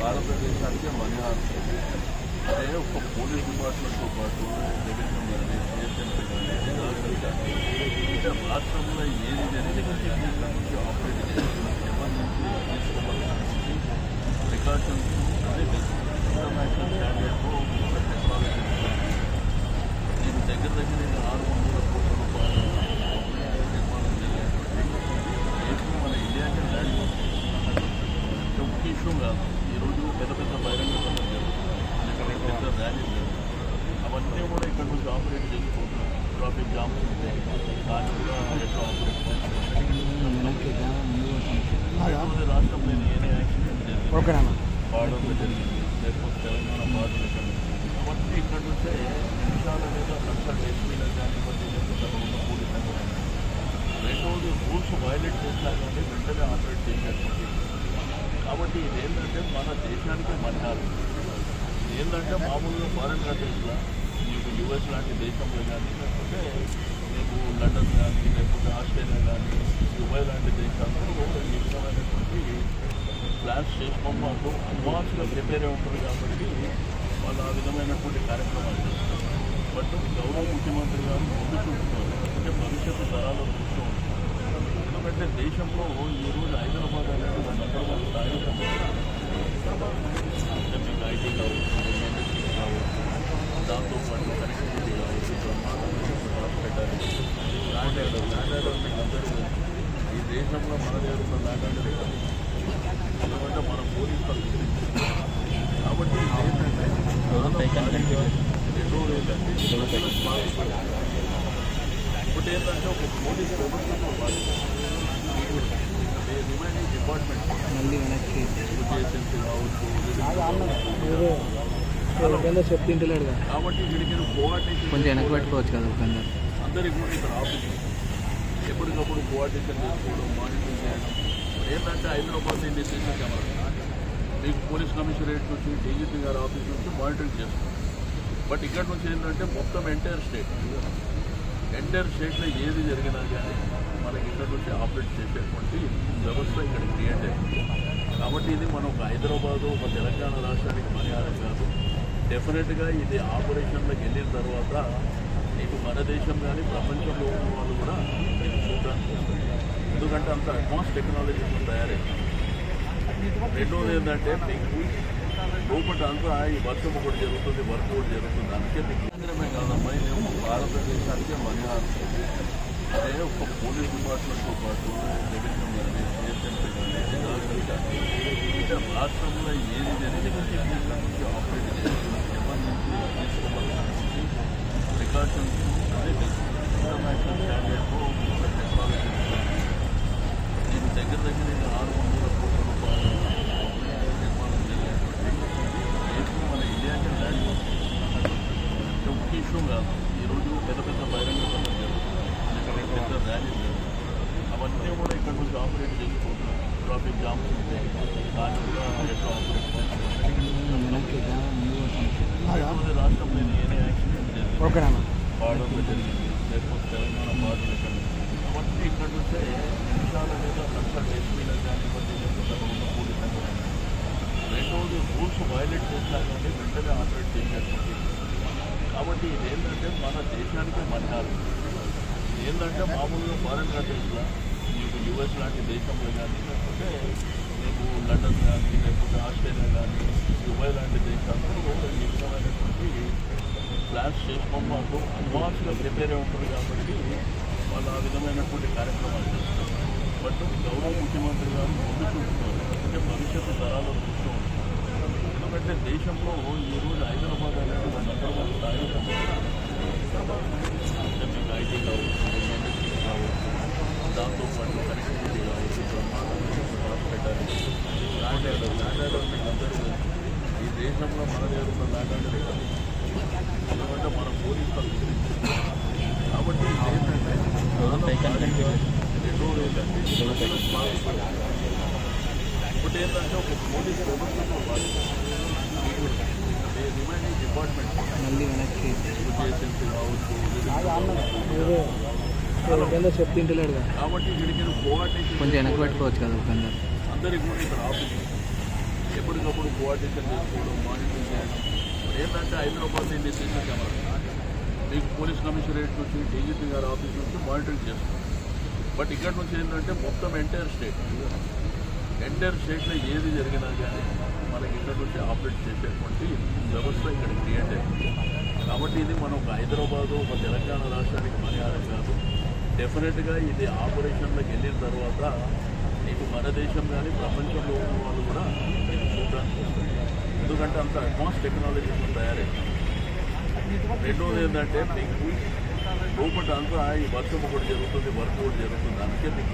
భారతదేశానికే మణిహారం అంటే ఒక పోలీస్ డిపార్ట్మెంట్తో పాటు రెవెన్యూ కానీ సిఎస్ఎంసీ కానీ జిల్లాలు కానీ ఇతర రాష్ట్రంలో ఏది జరిగినా ఇక్కడ నుంచి ఆపరేట్ చేయాలి ఎమర్జెన్సీ తీసుకోవాల్సి ప్రికాషన్స్ అనేది ఇంటర్నేషనల్ స్టాండర్డ్కు ఒక టెక్నాలజీ దీని దగ్గర దగ్గర ఇది ఆరు వందల కోట్ల రూపాయలు నిర్మాణం జరిగినటువంటి దేశం మన ఇండియాకే ల్యాండ్ అంటే ఒక్క ఇష్యూ కాదు ఈరోజు పెద్ద పెద్ద బహిరంగ సభలు జరుగుతుంది లేకపోతే పెద్ద ర్యాలీ అవన్నీ కూడా ఇక్కడ నుంచి ఆపరేట్ చేసుకుంటున్నాం ట్రాఫిక్ జామ్స్ ఉంటాయి దాన్ని కూడా ఎట్లా ఆపరేట్ చేస్తున్నాం రాష్ట్రంలో ఇది ఏనే యాక్సిడెంట్ జరిగింది బార్డర్లో జరిగింది లేకపోతే తెలంగాణ బార్డర్లో కానీ అవన్నీ ఇక్కడ నుంచే నిమిషాల మీద కన్సల్ట్ ఎస్పీలో కానివ్వండి లేకపోతే అక్కడ ఉన్న పోలీసులకు కానీ రెండవది రూల్స్ వైలేట్ చేసినా కానీ వెంటనే ఆపరేట్ చేసేటువంటి కాబట్టి ఇది ఏంటంటే మన దేశానికే మన్యాలు ఇది ఏంటంటే మామూలుగా ఫారెన్ కంట్రీస్లో మీకు యుఎస్ లాంటి దేశంలో కానీ లేకపోతే మీకు లండన్ కానీ లేకపోతే ఆస్ట్రేలియా కానీ దుబాయ్ లాంటి దేశాల్లో ఈ విధమైనటువంటి ప్లాన్స్ చేసుకోవడం మాకు అడ్వాన్స్గా ప్రిపేర్ అయి ఉంటుంది కాబట్టి వాళ్ళు ఆ విధమైనటువంటి కార్యక్రమాలు చేస్తారు బట్ గౌరవ ముఖ్యమంత్రి గారు ముందు చూపుతున్నారు అంటే భవిష్యత్తు తరాలు చూస్తూ ఉంటారు ఎందుకంటే దేశంలో ఈ రోజు హైదరాబాద్ అనేది ఒక నెంబర్ వన్ స్థాయిలో ఉంది. అంటే మీకు ఐటీ కావచ్చు ఇండస్ట్రీ కావచ్చు దాంతోపాటు కనెక్టివిటీ కావచ్చు బ్రహ్మాండమైన hospital law and order law and order మీకు అందరూ తెలుసు. ఈ దేశంలో మన దగ్గర ఉన్న ల్యాండ్ ఆర్డర్ ఇక్కడ ఎందుకంటే మన పోలీసులు విస్తరించారు కాబట్టి ఇది ఏంటంటే రెండో ఏంటంటే ఒకటి ఏంటంటే ఒక పోలీస్ వ్యవస్థతో పాటు రిమైనింగ్ డిపార్ట్మెంట్ మళ్ళీ వెనక్కి జిఎస్ఎంసీ కావచ్చు ఏదో చెప్తుంటలేడు కదా కాబట్టి వీడికి కోఆర్డినేషన్ కొంచెం వెనక్కి పెట్టుకోవచ్చు కదా ఒక అందరికీ కూడా ఇక్కడ ఆఫీస్ ఎప్పటికప్పుడు కోఆర్డినేషన్ చేసుకోవడం మానిటరింగ్ చేయడం ఏంటంటే హైదరాబాద్ ఇండి సీసీ కెమెరా మీకు పోలీస్ కమిషనరేట్ నుంచి డీజీపీ గారి ఆఫీస్ నుంచి మానిటరింగ్ చేస్తాం బట్ ఇక్కడ నుంచి ఏంటంటే మొత్తం ఎంటైర్ స్టేట్ ఎంటైర్ స్టేట్లో ఏది జరిగినా కానీ మనకి ఇక్కడ నుంచి ఆపరేట్ చేసేటువంటి వ్యవస్థ ఇక్కడ క్రియేట్ అయింది కాబట్టి ఇది మనం ఒక హైదరాబాదు ఒక తెలంగాణ రాష్ట్రానికి మర్యాదం కాదు డెఫినెట్గా ఇది ఆపరేషన్లోకి వెళ్ళిన తర్వాత నీకు మన దేశం కానీ ప్రపంచంలో ఉన్న వాళ్ళు కూడా ఇది చూడడానికి వస్తుంది ఎందుకంటే అంత అడ్వాన్స్ టెక్నాలజీతో తయారైంది రెండోది ఏంటంటే మీకు లోపల అంతా ఈ వర్షం ఒకటి జరుగుతుంది వర్క్ ఒకటి జరుగుతుంది అందుకే మీకు కేంద్రమే కాదమ్మా ఇది ఒక భారతదేశానికే మణిహారం అంటే ఒక పోలీస్ డిపార్ట్మెంట్తో పాటు రెవెన్యూ కానీ సిఎస్ఎంసీ కానీ జిల్లాలు కానీ ఇతర రాష్ట్రంలో ఏది జరిగినా ఇక్కడ నుంచి ఆపరేట్ చేయాలి ఎమర్జెన్సీ తీసుకోవాల్సి ప్రికాషన్స్ అనేది ఇంటర్నేషనల్ స్టాండర్డ్కు ఒక టెక్నాలజీ దీని దగ్గర దగ్గర ఇది ఆరు వందల కోట్ల రూపాయలు నిర్మాణం జరిగినటువంటి దేశం మన ఇండియాకే ల్యాండ్ అంటే ఒక్క ఇష్యూ కాదు ఈరోజు పెద్ద పెద్ద బహిరంగ సభలు జరుగుతుంది లేకపోతే పెద్ద ర్యాలీ జరుగుతుంది అవన్నీ కూడా ఇక్కడ నుంచి ఆపరేట్ చేసుకుంటున్నాం ట్రాఫిక్ జామ్స్ ఉంటాయి దాన్ని కూడా ఎట్లా ఆపరేట్ చేస్తున్నాం వెనక్కి రెండవది రాష్ట్రంలో ఇది ఏనే యాక్సిడెంట్ జరిగింది ఓకేనా బార్డర్లో జరిగింది లేకపోతే తెలంగాణ బార్డర్లో కానీ అవన్నీ ఇక్కడ నుంచే నిమిషాల మీద కన్సల్ట్ ఎస్పీలో కానివ్వండి లేకపోతే అక్కడ ఉన్న పోలీసులకు కానీ రెండవది రూల్స్ వైలేట్ చేసినా కానీ వెంటనే ఆపరేట్ చేసేటువంటి కాబట్టి ఇది ఏంటంటే మన దేశానికే మన్యాలు ఇది ఏంటంటే మామూలుగా ఫారెన్ కంట్రీస్లో మీకు యుఎస్ లాంటి దేశంలో కానీ లేకపోతే మీకు లండన్ కానీ లేకపోతే ఆస్ట్రేలియా కానీ దుబాయ్ లాంటి దేశాల్లో ఈ విధమైనటువంటి ప్లాన్స్ చేసుకోవడం మాకు అడ్వాన్స్గా ప్రిపేర్ అయి ఉంటుంది కాబట్టి వాళ్ళు ఆ విధమైనటువంటి కార్యక్రమాలు చేస్తారు బట్ గౌరవ ముఖ్యమంత్రి గారు ముందు చూపుతున్నారు అంటే భవిష్యత్తు తరాలు చూస్తూ ఉంటారు ఎందుకంటే దేశంలో ఈ రోజు హైదరాబాద్ అనేది ఒక నెంబర్ వన్ స్థాయిలో ఉంది. అంటే మీకు ఐటీ కావచ్చు ఇండస్ట్రీ కావచ్చు దాంతోపాటు కనెక్టివిటీ కావచ్చు బ్రహ్మాండమైన hospital law and order law and order మీకు అందరూ తెలుసు. ఈ దేశంలో మన దగ్గర ఉన్న ల్యాండ్ ఆర్డర్ ఇక్కడ ఎందుకంటే మన పోలీసులు విస్తరించారు కాబట్టి ఇది ఏంటంటే రెండో ఏంటంటే ఒకటి ఏంటంటే ఒక పోలీస్ వ్యవస్థతో పాటు రిమైనింగ్ డిపార్ట్మెంట్ మళ్ళీ వెనక్కి జిఎస్ఎంసీ కావచ్చు ఏదో చెప్తుంటలేడు కదా కాబట్టి వీడికి కోఆర్డినేషన్ కొంచెం వెనక్కి పెట్టుకోవచ్చు కదా ఒక అందరికీ కూడా ఇక్కడ ఆఫీస్ ఎప్పటికప్పుడు కోఆర్డినేషన్ చేసుకోవడం మానిటరింగ్ చేయడం ఇప్పుడు ఏంటంటే హైదరాబాద్ ఇన్ని సీసీ కెమెరా మీకు పోలీస్ కమిషనరేట్ నుంచి డీజీపీ గారి ఆఫీస్ నుంచి మానిటరింగ్ చేస్తాం బట్ ఇక్కడ నుంచి ఏంటంటే మొత్తం ఎంటైర్ స్టేట్ ఎంటైర్ స్టేట్లో ఏది జరిగినా కానీ మనకి ఇక్కడ నుంచి ఆపరేట్ చేసేటువంటి వ్యవస్థ ఇక్కడ క్రియేట్ అయింది కాబట్టి ఇది మనం ఒక హైదరాబాద్ ఒక తెలంగాణ రాష్ట్రానికి పరిహారం కాదు డెఫినెట్గా ఇది ఆపరేషన్లోకి వెళ్ళిన తర్వాత ఇది మన దేశం కానీ ప్రపంచంలో ఉన్న వాళ్ళు కూడా ఇది చూడడానికి వస్తుంది ఎందుకంటే అంత అడ్వాన్స్ టెక్నాలజీతో తయారైంది రెండోది ఏంటంటే మీకు లోపల అంతా ఈ వర్షం ఒకటి జరుగుతుంది వర్క్ ఒకటి జరుగుతుంది అందుకే మీకు